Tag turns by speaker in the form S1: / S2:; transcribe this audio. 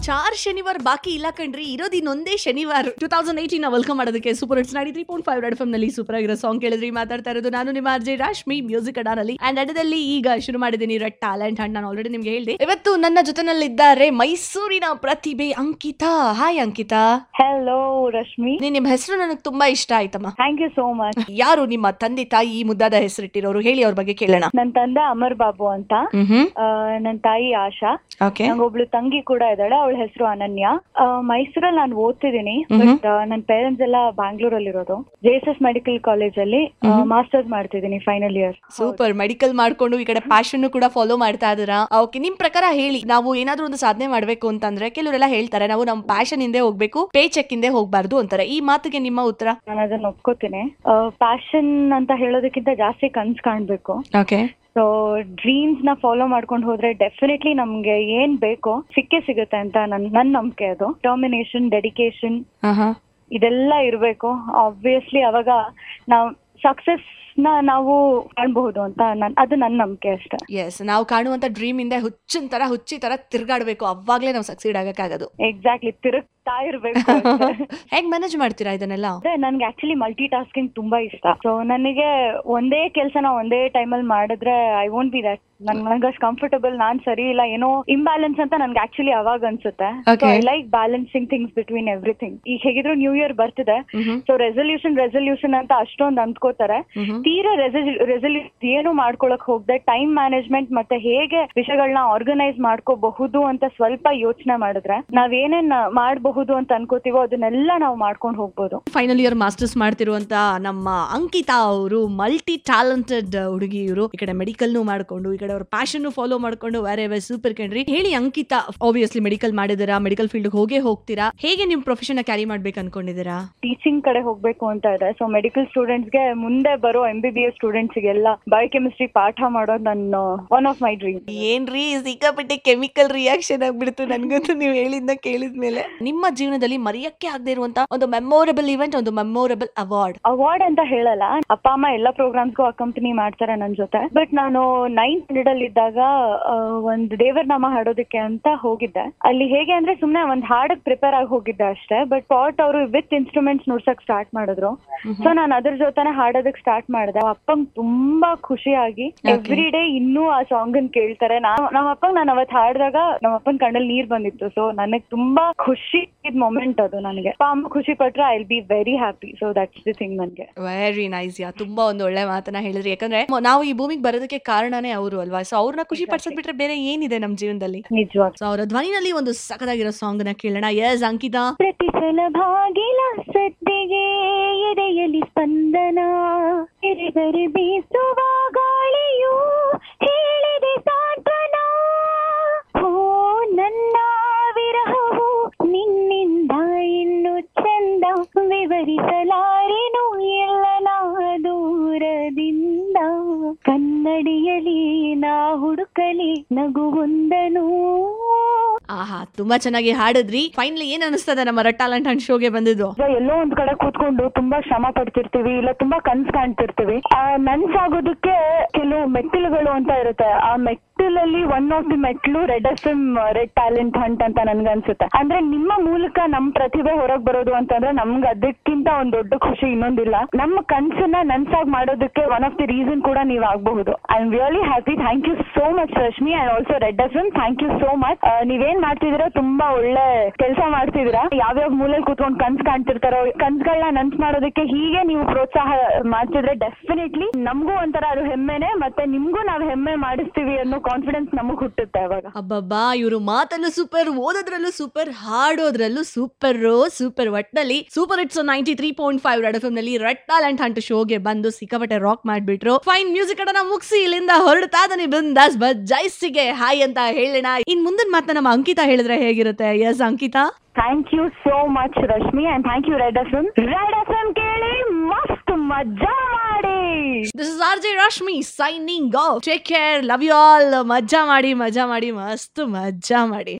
S1: ಚಾರ್ ಶನಿವಾರ ಬಾಕಿ ಇಲ್ಲ ಕಣ್ರಿ ಇರೋದು ಇನ್ನೊಂದೇ ಶನಿವಾರ ಟೂ ತೌಸಂಡ್ ಏಯ್ಟೀನ್ ವೆಲ್ಕಮ್ ಮಾಡೋದಕ್ಕೆ super hits ninety three point five red F ನಲ್ಲಿ ಸೂಪರ್ ಆಗಿರೋ ಸಾಂಗ್ ಕೇಳಿದ್ರಿ ಮಾತಾಡ್ತಾ ಇರೋದು ನಾನು ನಿಮ್ಮ ಅರ್ಜಿ ರಾಶ್ಮಿ ಮ್ಯೂಸಿಕ್ ಅಡಾನಲ್ಲಿ ಅಂಡ್ ಅಡದಲ್ಲಿ ಈಗ ಶುರು ಮಾಡಿದ್ದೀನಿ ರೆಡ್ ಟ್ಯಾಲೆಂಟ್ ಹಂಡ್ ನಾನು ಆಲ್ರೆಡಿ ನಿಮ್ಗೆ ಹೇಳಿದೆ ಇವತ್ತು ನನ್ನ ಜೊತೆನಲ್ಲಿದ್ದಾರೆ ಮೈಸೂರಿನ ಪ್ರತಿಭೆ ಅಂಕಿತಾ ಹಾಯ್ ಅಂಕಿತಾ
S2: ಹಲೋ ರಶ್ಮಿ
S1: ನೀ ನಿಮ್ಮ ಹೆಸರು ನನಗೆ ತುಂಬಾ ಇಷ್ಟ ಆಯ್ತಮ್ಮ
S2: ಥ್ಯಾಂಕ್ ಯು ಸೋ ಮಚ್
S1: ಯಾರು ನಿಮ್ಮ ತಂದೆ ತಾಯಿ ಈ ಮುದ್ದಾದ ಹೆಸರಿಟ್ಟಿರೋರು ಹೇಳಿ ಅವ್ರ ಬಗ್ಗೆ ಕೇಳೋಣ
S2: ನನ್ನ ತಂದೆ ಅಮರ್ ಬಾಬು ಅಂತ
S1: ಹ್ಮ್
S2: ಆ, ನನ್ ತಾಯಿ ಆಶಾ
S1: ಓಕೆ
S2: ನಂಗೊಬ್ಳು ತಂಗಿ ಕೂಡ ಇದ್ದಾಳೆ ಅವಳ ಹೆಸರು ಅನನ್ಯ ಆ, ಮೈಸೂರಲ್ಲಿ ನಾನು ಓದ್ತಿದ್ದೀನಿ
S1: ಮ್ಹೂ.
S2: ಬಟ್ ನನ್ನ ಪೇರೆಂಟ್ಸ್ ಎಲ್ಲ ಬ್ಯಾಂಗ್ಳೂರಲ್ಲಿ ಇರೋದು J S S medical college ಅಲ್ಲಿ ಮಾಸ್ಟರ್ಸ್ ಮಾಡ್ತಿದ್ದೀನಿ ಫೈನಲ್ ಇಯರ್
S1: ಸೂಪರ್ ಮೆಡಿಕಲ್ ಮಾಡ್ಕೊಂಡು ಈ ಕಡೆ ಪ್ಯಾಷನ್ ಕೂಡ ಫಾಲೋ ಮಾಡ್ತಾ ಇದೀರಾ ಓಕೆ ನಿಮ್ ಪ್ರಕಾರ ಹೇಳಿ ನಾವು ಏನಾದ್ರೂ ಒಂದು ಸಾಧನೆ ಮಾಡ್ಬೇಕು ಅಂತಂದ್ರೆ ಕೆಲವರೆಲ್ಲ ಹೇಳ್ತಾರೆ ನಾವು ನಮ್ಮ ಪ್ಯಾಷನ್ ಇಂದೇ ಹೋಗ್ಬೇಕು ಪೇ ಚೆಕ್ ಇಂದೇ ಹೋಗ್ಬಾರ್ದು ಅಂತಾರೆ ಈ ಮಾತಿಗೆ ನಿಮ್ಮ ಉತ್ತರ
S2: ನಾನು ಅದನ್ನ ಒಪ್ಕೋತೀನಿ ಪ್ಯಾಷನ್ ಅಂತ ಹೇಳೋದಕ್ಕಿಂತ ಜಾಸ್ತಿ ಕನ್ಸ್ ಕಾಣ್ಬೇಕು
S1: ಓಕೆ
S2: ಸೊ ಡ್ರೀಮ್ಸ್ ನ ಫಾಲೋ ಮಾಡ್ಕೊಂಡು ಹೋದ್ರೆ ಡೆಫಿನೆಟ್ಲಿ ನಮ್ಗೆ ಏನ್ ಬೇಕೋ ಸಿಕ್ಕೇ ಸಿಗುತ್ತೆ ಅಂತ ನನ್ ನನ್ ನಂಬಿಕೆ ಅದು ಡಿಟರ್ಮಿನೇಷನ್ ಡೆಡಿಕೇಶನ್ ಇದೆಲ್ಲ ಇರಬೇಕು ಆಬ್ವಿಯಸ್ಲಿ ಅವಾಗ ನಾವು ಸಕ್ಸಸ್ ನ ನಾವು ಕಾಣಬಹುದು ಅಂತ ನನ್ ಅದು ನನ್ನ ನಂಬಿಕೆ ಅಷ್ಟೇ
S1: ಎಸ್ ನಾವು ಕಾಣುವಂತ ಡ್ರೀಮ್ ಇಂದ ಹುಚ್ಚಿನ ತರ ಹುಚ್ಚಿ ತರ ತಿರ್ಗಾಡ್ಬೇಕು ಅವಾಗ್ಲೇ ನಾವು ಸಕ್ಸೀಡ್ ಆಗಕ್ಕಾಗೋದು
S2: ಎಕ್ಸಾಕ್ಟ್ಲಿ ತಿರುಗ್ತಾ ಇರ್ಬೇಕು ಅಷ್ಟೇ.
S1: ಹೇಗ್ ಮ್ಯಾನೇಜ್ ಮಾಡ್ತೀರಾ ಇದನ್ನೆಲ್ಲ
S2: ಅದೇ ನನ್ಗೆ ಆಕ್ಚುಲಿ ಮಲ್ಟಿ ಟಾಸ್ಕಿಂಗ್ ತುಂಬಾ ಇಷ್ಟ ಸೊ ನನಗೆ ಒಂದೇ ಕೆಲ್ಸನ ಒಂದೇ ಟೈಮಲ್ಲಿ ಮಾಡಿದ್ರೆ ಐ ವೋಂಟ್ ಬಿ ದಟ್ ನನ್ ನನಗೆ ಅಷ್ಟು ಕಂಫರ್ಟಬಲ್ ನಾನ್ ಸರಿ ಇಲ್ಲ ಏನೋ ಇಂಬ್ಯಾಲೆನ್ಸ್ ಅಂತ ನನ್ಗೆ ಆಕ್ಚುಲಿ ಅವಾಗ ಅನ್ಸುತ್ತೆ
S1: Okay.
S2: I like balancing things between everything ಈಗ ಹೇಗಿದ್ರು ನ್ಯೂ ಇಯರ್ ಬರ್ತಿದೆ
S1: ಮ್ಹೂ.
S2: ಸೊ ರೆಸೊಲ್ಯೂಷನ್ ರೆಸೊಲ್ಯೂಷನ್ ಅಂತ ಅಷ್ಟೊಂದು ಅಂದ್ಕೋತಾರೆ
S1: ಮ್ಹೂ.
S2: ತೀರಾ ರೆಸೊಲ್ಯೂಷನ್ ಏನು ಮಾಡ್ಕೊಳಕ್ ಹೋಗದೆ ಟೈಮ್ ಮ್ಯಾನೇಜ್ಮೆಂಟ್ ಮತ್ತೆ ಹೇಗೆ ವಿಷಯಗಳನ್ನ ಆರ್ಗನೈಸ್ ಮಾಡ್ಕೋಬಹುದು ಅಂತ ಸ್ವಲ್ಪ ಯೋಚನೆ ಮಾಡಿದ್ರೆ ನಾವೇನೇನ್ ಮಾಡಬಹುದು ಅಂತ ಅನ್ಕೋತೀವೋ ಅದನ್ನೆಲ್ಲ ನಾವು ಮಾಡ್ಕೊಂಡು ಹೋಗ್ಬೋದು
S1: ಫೈನಲ್ ಇಯರ್ ಮಾಸ್ಟರ್ಸ್ ಮಾಡ್ತಿರುವಂತ ನಮ್ಮ ಅಂಕಿತಾ ಅವರು ಮಲ್ಟಿ ಟ್ಯಾಲೆಂಟೆಡ್ ಹುಡುಗಿ ಇವರು ಈ ಕಡೆ ಮೆಡಿಕಲ್ ಮಾಡ್ಕೊಂಡು ಈ ಕಡೆ ಅವ್ರ ಪ್ಯಾಷನ್ ಫಾಲೋ ಮಾಡ್ಕೊಂಡು ಬೇರೆ ಬೇರೆ ಸೂಪರ್ ಕಣ್ರಿ ಹೇಳಿ ಅಂಕಿತಾ ಆಬ್ವಿಯಸ್ಲಿ ಮೆಡಿಕಲ್ ಮಾಡಿದಿರಾ ಮೆಡಿಕಲ್ ಫೀಲ್ಡ್ ಹೋಗೇ ಹೋಗ್ತೀರಾ ಹೇಗೆ ನಿಮ್ ಪ್ರೊಫೆಷನ್ ಕ್ಯಾರಿ ಮಾಡ್ಬೇಕು ಅನ್ಕೊಂಡಿದ್ದೀರಾ
S2: ಟೀಚಿಂಗ್ ಕಡೆ ಹೋಗ್ಬೇಕು ಅಂತ ಇದೆ ಸೊ ಮೆಡಿಕಲ್ ಸ್ಟೂಡೆಂಟ್ಸ್ಗೆ ಮುಂದೆ ಬರೋ ಎಂ ಬಿ ಬಿ ಎಸ್ ಸ್ಟೂಡೆಂಟ್ಸ್ಗೆಲ್ಲ ಬಯೋಕೆಮಿಸ್ಟ್ರಿ ಪಾಠ ಮಾಡೋದು ನನ್ನ ಒನ್ ಆಫ್ ಮೈ ಡ್ರೀಮ್
S1: ಏನ್ರಿ ಸಿಕ್ಕಾಪಟ್ಟೆ ಕೆಮಿಕಲ್ ರಿಯಾಕ್ಷನ್ ಆಗ್ಬಿಡ್ತು ನನ್ಗಂತೂ ನೀವು ಹೇಳಿದ್ನ ಕೇಳಿದ್ಮೇಲೆ ನಿಮ್ಮ ಜೀವನದಲ್ಲಿ ಮರೆಯಕ್ಕೆ ಆಗದೆ ಇರುವಂತ ಒಂದು ಮೆಮೊರಬಲ್ ಇವೆಂಟ್ ಒಂದು ಮೆಮೊರಬಲ್ ಅವಾರ್ಡ್
S2: ಅವಾರ್ಡ್ ಅಂತ ಹೇಳಲ್ಲ ಅಪ್ಪ ಅಮ್ಮ ಎಲ್ಲ ಪ್ರೋಗ್ರಾಮ್ಸ್ಗೂ ಅಕಂಪನಿ ಮಾಡ್ತಾರೆ ನನ್ ಜೊತೆ ಬಟ್ ನಾನು ನೈನ್ತ್ ಸ್ಟ್ಯಾಂಡರ್ಡ್ ಅಲ್ಲಿ ಇದ್ದಾಗ ಆ, ಒಂದು ದೇವರ ನಾಮ ಹಾಡೋದಕ್ಕೆ ಅಂತ ಹೋಗಿದ್ದೆ ಅಲ್ಲಿ ಹೇಗೆ ಅಂದ್ರೆ ಸುಮ್ನೆ ಒಂದ್ ಹಾಡಕ್ ಪ್ರಿಪೇರ್ ಆಗಿ ಹೋಗಿದ್ದೆ ಅಷ್ಟೇ ಬಟ್ ಪಾಟ್ ಅವರು ವಿತ್ ಇನ್ಸ್ಟ್ರೂಮೆಂಟ್ಸ್ ನುಡ್ಸಕ್ ಸ್ಟಾರ್ಟ್ ಮಾಡಿದ್ರು ಸೊ ನಾನು ಅದ್ರ ಜೊತೆನೆ ಹಾಡೋದಕ್ ಸ್ಟಾರ್ಟ್ ಮಾಡಿದೆ ಅಪ್ಪಂಗ್ ತುಂಬಾ ಖುಷಿಯಾಗಿ ಎವ್ರಿ ಡೇ ಇನ್ನೂ ಆ ಸಾಂಗ್ ಅನ್ ಕೇಳ್ತಾರೆ ನಾವ್ ನಮ್ಮ ಅಪ್ಪಂಗ್ ನಾನು ಅವತ್ ಹಾಡಿದಾಗ ನಮ್ಮ ಅಪ್ಪನ ಕಣ್ಣಲ್ಲಿ ನೀರ್ ಬಂದಿತ್ತು ಸೊ ನನಗ್ ತುಂಬಾ ಖುಷಿ ಇದ್ ಮೊಮೆಂಟ್ ಅದು ನನಗೆ ಅಪ್ಪ ಅಮ್ಮ ಖುಷಿ ಪಟ್ರೆ I be very happy so that's the thing ನನ್ಗೆ
S1: ವೆರಿ ನೈಸ್ ಯಾ ತುಂಬಾ ಒಂದು ಒಳ್ಳೆ ಮಾತನ್ನ ಹೇಳಿದ್ರಿ ಯಾಕಂದ್ರೆ ಮ- ನಾವು ಈ ಭೂಮಿಗೆ ಬರೋದಕ್ಕೆ ಕಾರಣನೇ ಅವರು ಅಲ್ವಾ ಸೊ ಅವ್ರನ್ನ ಖುಷಿ ಪಡಿಸೋದ್ ಬಿಟ್ರೆ ಬೇರೆ ಏನಿದೆ ನಮ್ ಜೀವನದಲ್ಲಿ
S2: ನಿಜವಾಗ
S1: ಸೊ ಅವರ ಧ್ವನಿನಲ್ಲಿ ಒಂದು ಸಖತ್ತಾಗಿರೋ ಸಾಂಗ್ ನ ಕೇಳೋಣ ಎಸ್ ಅಂಕಿತಾ
S2: ಪ್ರತಿಫಲ ಭಾಗಿಲ ಸದ್ದಿಗೆ ಎದೆಯಲ್ಲಿ ಸ್ಪಂದನ ಎರೆಬರೆ ಬೀಸುವ ಗಾಳಿಯು ಹೇಳಿದೆ ಸಾಂತ್ವನ ಓ ನನ್ನ ವಿರಹವು ನಿನ್ನಿಂದ ಇನ್ನು ಚಂದ ವಿವರಿಸಲಾರೆನು ಎಲ್ಲ ನಾ ದೂರದಿಂದ ಕನ್ನಡಿಯಲಿ ನಾ ಹುಡುಕಲಿ ನಗುವೊಂದನು
S1: ಆಹಾ ತುಂಬಾ ಚೆನ್ನಾಗಿ ಹಾಡಿದ್ರಿ ಫೈನಲಿ ಏನ್ ಅನಿಸ್ತದೆ ನಮ್ಮ ಟ್ಯಾಲೆಂಟ್ ಅಂಡ್ ಶೋಗೆ ಬಂದಿದ್ದು
S2: ಈಗ ಎಲ್ಲೋ ಒಂದ್ ಕಡೆ ಕೂತ್ಕೊಂಡು ತುಂಬಾ ಶ್ರಮ ಪಡ್ತಿರ್ತೀವಿ ಇಲ್ಲ ತುಂಬಾ ಕನ್ಸ್ ಕಾಣ್ತಿರ್ತೀವಿ ಆ ನನ್ಸಾಗೋದಕ್ಕೆ ಕೆಲವು ಮೆಟ್ಟಿಲುಗಳು ಅಂತ ಇರುತ್ತೆ ಆ ಮೆಟ್ಟಿಲಲ್ಲಿ ಒನ್ ಆಫ್ ದಿ ಮೆಟ್ಲು red F M red talent hunt ಅಂತ ನನ್ಗನ್ಸುತ್ತೆ ಅಂದ್ರೆ ನಿಮ್ಮ ಮೂಲಕ ನಮ್ ಪ್ರತಿಭೆ ಹೊರಗ್ ಬರೋದು ಅಂತಂದ್ರೆ ನಮ್ಗೆ ಅದಕ್ಕಿಂತ ಒಂದ್ ದೊಡ್ಡ ಖುಷಿ ಇನ್ನೊಂದಿಲ್ಲ ನಮ್ಮ ಕನ್ಸನ್ನ ನನ್ಸಾಗ್ ಮಾಡೋದಕ್ಕೆ ಒನ್ ಆಫ್ ದಿ ರೀಸನ್ ಕೂಡ ನೀವ್ ಆಗಬಹುದು I am really happy thank you so much Rashmi and also red F M thank you so much ನೀವೇನ್ ಮಾಡ್ತಿದ್ದೀರಾ ತುಂಬಾ ಒಳ್ಳೆ ಕೆಲಸ ಮಾಡ್ತಿದ್ದೀರಾ ಯಾವ್ಯಾವ ಮೂಲೆಯಲ್ಲಿ ಕೂತ್ಕೊಂಡು ಕನ್ಸ್ ಕಾಣ್ತಿರ್ತಾರೋ ಕನ್ಸ್ಗಳನ್ನ ನನ್ಸ್ ಮಾಡೋದಕ್ಕೆ ಹೀಗೆ ನೀವು ಪ್ರೋತ್ಸಾಹ ಮಾಡ್ತಿದ್ರೆ ಡೆಫಿನೆಟ್ಲಿ ನಮಗೂ ಒಂಥರ ಅದು ಹೆಮ್ಮೆನೆ ಮತ್ತೆ ನಿಮ್ಗೂ ನಾವ್ ಹೆಮ್ಮೆ ಮಾಡಿಸ್ತೀವಿ ಅನ್ನೋ ಕಾನ್ಫಿಡೆನ್ಸ್ ನಮಗ್ ಹುಟ್ಟುತ್ತೆ ಅವಾಗ
S1: ಅಬ್ಬಬ್ಬಾ ಇವರು ಮಾತಲ್ಲೂ ಸೂಪರ್ ಓದೋದ್ರಲ್ಲೂ ಸೂಪರ್ ಹಾಡೋದ್ರಲ್ಲೂ ಸೂಪರ್ ಸೂಪರ್ ಒಟ್ನಲ್ಲಿ super it's ninety three point five red F ನಲ್ಲಿ ರೆಡ್ ಟ್ಯಾಲೆಂಟ್ ಹಂಟ್ ಶೋಗೆ ಬಂದು ಸಿಕ್ಕಾಪಟ್ಟೆ ರಾಕ್ ಮಾಡ್ಬಿಟ್ರು ಫೈನ್ ಮ್ಯೂಸಿಕ್ ಅನ್ನ ಮುಗಿಸಿ ಇಲ್ಲಿಂದ ಹೊರಡ್ತಾ ಇದನಿ ಬಿಂದಾಸ್ ಬಜ್ಜೈಸಿಗೆ ಹಾಯ್ ಅಂತ ಹೇಳೋಣ ಇನ್ ಮುಂದಿನ ಮಾತನ್ನ ನಮ್ಮ ಅಂಕಿತಾ ಹೇಳಿದ್ರೆ ಹೇಗಿರುತ್ತೆ yes Ankita
S2: thank you so much Rashmi and thank you red F M red F M ಕೇಳಿ ಮಸ್ತ್ ಮಜಾ ಮಾಡಿ
S1: this is R J Rashmi signing off take care love you all ಮಜಾ ಮಾಡಿ ಮಜಾ ಮಾಡಿ ಮಸ್ತ್ ಮಜಾ ಮಾಡಿ